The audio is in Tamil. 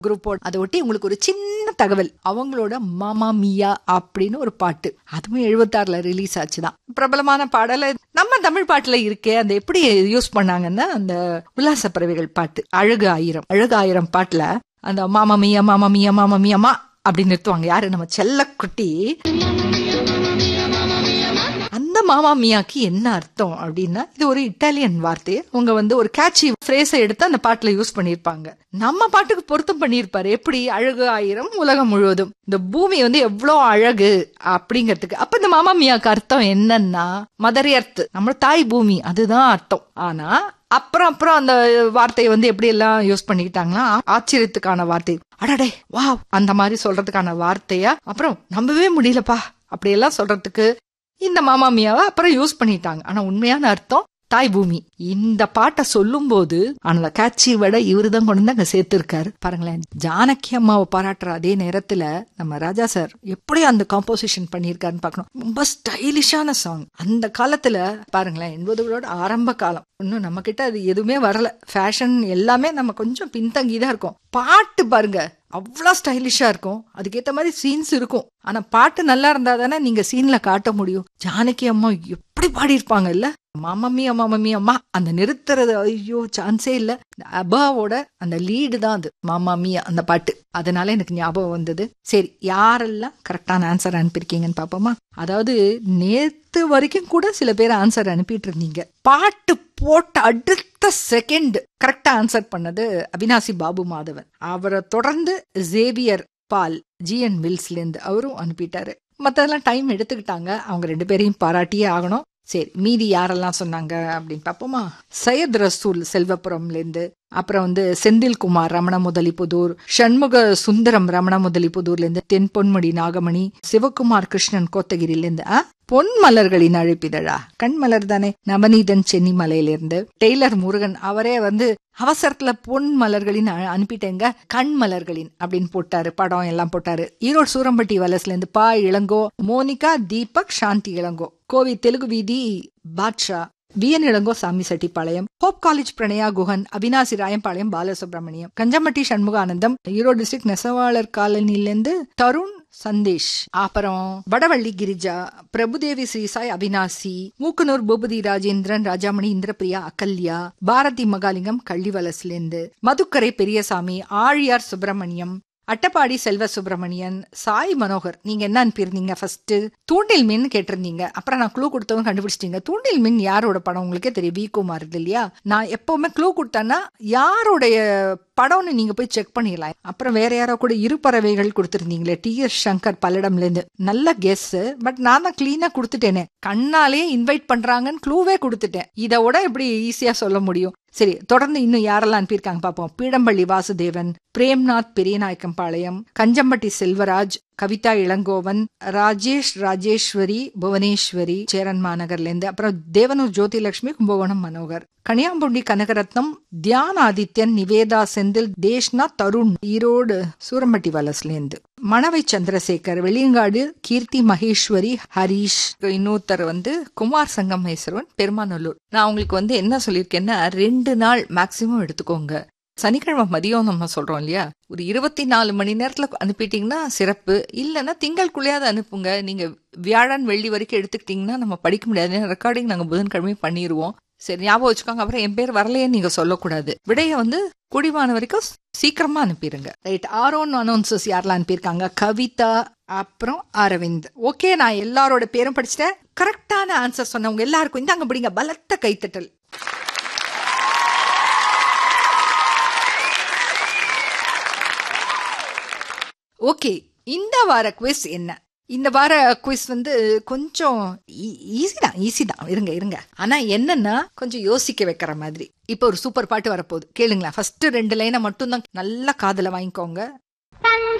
குரூப்போட அதை ஒட்டி உங்களுக்கு ஒரு சின்ன தகவல் அவங்களோட மாமா மியா அப்படின்னு ஒரு பாட்டு அதுவும் எழுபத்தாறுல ரிலீஸ் ஆச்சுதான் பிரபலமான பாடல நம்ம தமிழ் பாட்டுல இருக்கே அந்த எப்படி யூஸ் பண்ணாங்கன்னா அந்த உல்லாச பறவைகள் பாட்டு அழகு ஆயிரம் அழகு ஆயிரம் பாட்டுல அந்த மாமா மியா மாமா மியா மாமா மியாமா அப்படின்னு நிறுத்துவாங்க யாரு நம்ம செல்லக்குட்டி அந்த மாமா மியாக்கு என்ன அர்த்தம் அப்படின்னா இது ஒரு இட்டாலியன் வார்த்தை அவங்க வந்து ஒரு கேட்சி ஃப்ரேஸை எடுத்து அந்த பாட்டுல யூஸ் பண்ணிருப்பாங்க நம்ம பாட்டுக்கு பொருத்தம் பண்ணியிருப்பாரு எப்படி அழகு ஆயிரம் உலகம் முழுவதும் இந்த பூமி வந்து எவ்வளவு அழகு அப்படிங்கிறதுக்கு அப்ப இந்த மாமா மியாக்கு அர்த்தம் என்னன்னா மதர் எர்த் நம்ம தாய் பூமி அதுதான் அர்த்தம் ஆனா அப்புறம் அப்புறம் அந்த வார்த்தையை வந்து எப்படி எல்லாம் யூஸ் பண்ணிக்கிட்டாங்கன்னா ஆச்சரியத்துக்கான வார்த்தை அடடே வா அந்த மாதிரி சொல்றதுக்கான வார்த்தையா அப்புறம் நம்பவே முடியலப்பா அப்படியெல்லாம் சொல்றதுக்கு இந்த மாமா மியாவை அப்புறம் யூஸ் பண்ணிட்டாங்க ஆனா உண்மையான அர்த்தம் தாய் பூமி இந்த பாட்டை சொல்லும் போது அந்த கேட்சி விட இவரு தான் கொண்டு வந்து அங்க சேர்த்திருக்காரு பாருங்களேன் ஜானகி அம்மாவை பாராட்டுற அதே நேரத்துல நம்ம ராஜா சார் எப்படி அந்த காம்போசிஷன் பண்ணியிருக்காருன்னு பார்க்கணும் ரொம்ப ஸ்டைலிஷான சாங் அந்த காலத்துல பாருங்களேன் எண்பதுகளோட ஆரம்ப காலம் இன்னும் நம்ம கிட்ட அது எதுவுமே வரல ஃபேஷன் எல்லாமே நம்ம கொஞ்சம் பின்தங்கி தான் இருக்கோம் பாட்டு பாருங்க அவ்வளோ ஸ்டைலிஷா இருக்கும் அதுக்கேத்த மாதிரி சீன்ஸ் இருக்கும் ஆனா பாட்டு நல்லா இருந்தா தானே நீங்க சீன்ல காட்ட முடியும் ஜானகி அம்மா எப்படி பாடியிருப்பாங்க இல்ல மாமம்மி மாமம்மி அம்மா அந்த நிறுத்துறது ஐயோ சான்ஸே இல்ல அபாவோட அந்த லீடு தான் அது மாமாமி அந்த பாட்டு அதனால எனக்கு ஞாபகம் வந்தது சரி யாரெல்லாம் கரெக்டான ஆன்சர் அனுப்பியிருக்கீங்கன்னு பாப்போமா அதாவது நேத்து வரைக்கும் கூட சில பேர் ஆன்சர் அனுப்பிட்டு இருந்தீங்க பாட்டு போட்ட அடுத்த செகண்ட் கரெக்டா ஆன்சர் பண்ணது அவினாசி பாபு மாதவன் அவரை தொடர்ந்து ஜேவியர் பால் ஜிஎன் மில்ஸ்ல இருந்து அவரும் அனுப்பிட்டாரு மத்ததெல்லாம் டைம் எடுத்துக்கிட்டாங்க அவங்க ரெண்டு பேரையும் பாராட்டியே ஆகணும் சரி மீதி யாரெல்லாம் சொன்னாங்க அப்படின்னு பார்ப்போமா சையத் ரசூல் செல்வபுரம்ல இருந்து அப்புறம் வந்து செந்தில்குமார் ரமண முதலிபுதூர் சண்முக சுந்தரம் ரமண முதலிபுதூர்ல இருந்து தென் பொன்மடி நாகமணி சிவகுமார் கிருஷ்ணன் கோத்தகிரில இருந்து பொன் மலர்களின் அழைப்பிதழா கண் மலர் தானே நவநீதன் சென்னிமலையில இருந்து டெய்லர் முருகன் அவரே வந்து அவசரத்துல பொன் மலர்களின் அனுப்பிட்டேங்க கண் மலர்களின் அப்படின்னு போட்டாரு படம் எல்லாம் போட்டாரு ஈரோடு சூரம்பட்டி வலசுல இருந்து பா இளங்கோ மோனிகா தீபக் சாந்தி இளங்கோ கோவி தெலுங்கு வீதி Badsha V N Ilango Sami Chettipalayam hope college Pranaya Guhan Avinashi Rayampalayam Balasubramaniam Kanjampatti Shanmuganandam Erode district நெசவாளர் காலனிலேருந்து தருண் சந்தேஷ் அப்புறம் வடவள்ளி கிரிஜா பிரபுதேவி ஸ்ரீசாய் அவினாசி மூக்கனூர் பூபதி ராஜேந்திரன் ராஜாமணி இந்திரபிரியா அகல்யா பாரதி மகாலிங்கம் கள்ளிவலஸ்லேருந்து மதுக்கரை பெரியசாமி ஆழியார் சுப்பிரமணியம் அட்டப்பாடி செல்வ சுப்பிரமணியன் சாய் மனோகர் நீங்க என்ன அனுப்பியிருந்தீங்க ஃபர்ஸ்ட் தூண்டில் மீன் கேட்டிருந்தீங்க அப்புறம் நான் க்ளூ கொடுத்தவங்க கண்டுபிடிச்சிட்டீங்க தூண்டில் மீன் யாரோட படம் உங்களுக்கே தெரியும் வி குமார் இது இல்லையா நான் எப்பவுமே க்ளூ கொடுத்தேன்னா யாருடைய படம்னு நீங்க போய் செக் பண்ணிடலாம் அப்புறம் வேற யாரோ கூட இரு பறவைகள் கொடுத்துருந்தீங்களே டி எஸ் சங்கர் பல்லடம்ல இருந்து நல்ல கெஸ் பட் நான் தான் கிளீனா கொடுத்துட்டேனே கண்ணாலே இன்வைட் பண்றாங்கன்னு க்ளூவே கொடுத்துட்டேன் இதை விட எப்படி ஈஸியா சொல்ல முடியும் சரி தொடர்ந்து இன்னும் யாரெல்லாம் அனுப்பியிருக்காங்க பார்ப்போம் பீடம்பள்ளி வாசுதேவன் பிரேம்நாத் பெரியநாயக்கம்பாளையம் கஞ்சம்பட்டி செல்வராஜ் கவிதா இளங்கோவன் ராஜேஷ் ராஜேஸ்வரி புவனேஸ்வரி சேரன் மாநகர்ல இருந்து அப்புறம் தேவனூர் ஜோதிலட்சுமி கும்பகோணம் மனோகர் கனியாம்புண்டி கனகரத்னம் தியான் ஆதித்யன் நிவேதா செந்தில் தேஷ்னா தருண் ஈரோடு சூரம்பட்டி வலஸ்ல இருந்து மணவை சந்திரசேகர் வெளியங்காடு கீர்த்தி மகேஸ்வரி ஹரீஷ் இன்னொருத்தர் வந்து குமார் சங்கமேஸ்வரன் பெருமாநல்லூர் நான் உங்களுக்கு வந்து என்ன சொல்லியிருக்கேன்னா ரெண்டு நாள் மேக்சிமம் எடுத்துக்கோங்க சனிக்கிழமை மதியம் நம்ம சொல்றோம் இல்லையா ஒரு இருபத்தி நாலு மணி நேரத்துல அனுப்பிட்டீங்கன்னா சிறப்பு இல்லைன்னா திங்கள்குள்ளேயாவது அனுப்புங்க நீங்க வியாழன் வெள்ளி வரைக்கும் எடுத்துக்கிட்டீங்கன்னா நம்ம படிக்க முடியாது ரெக்கார்டிங் நாங்க புதன்கிழமை பண்ணிடுவோம் சரி ஞாபகம் வச்சுக்கோங்க அப்புறம் என் பேர் வரலையே நீங்க சொல்லக்கூடாது விடைய வந்து குடிமான வரைக்கும் சீக்கிரமா அனுப்பிடுங்க ரைட் ஆரோன் அனௌன்சஸ் யாரெல்லாம் அனுப்பியிருக்காங்க கவிதா அப்புறம் அரவிந்த் ஓகே நான் எல்லாரோட பேரும் படிச்சிட்டேன் கரெக்டான ஆன்சர் சொன்னவங்க எல்லாருக்கும் இந்தாங்க பிடிங்க பலத்த கைத்தட்டல் ஓகே இந்த வார குவிஸ் என்ன இந்த வார குவிஸ் வந்து கொஞ்சம் ஈஸி தான் ஈஸி தான் இருங்க இருங்க ஆனா என்னன்னா கொஞ்சம் யோசிக்க வைக்கிற மாதிரி இப்போ ஒரு சூப்பர் பாட்டு வரப்போகுது கேளுங்களேன் ஃபர்ஸ்ட் ரெண்டு லைனை மட்டும் தான் நல்லா காதல வாங்கிக்கோங்க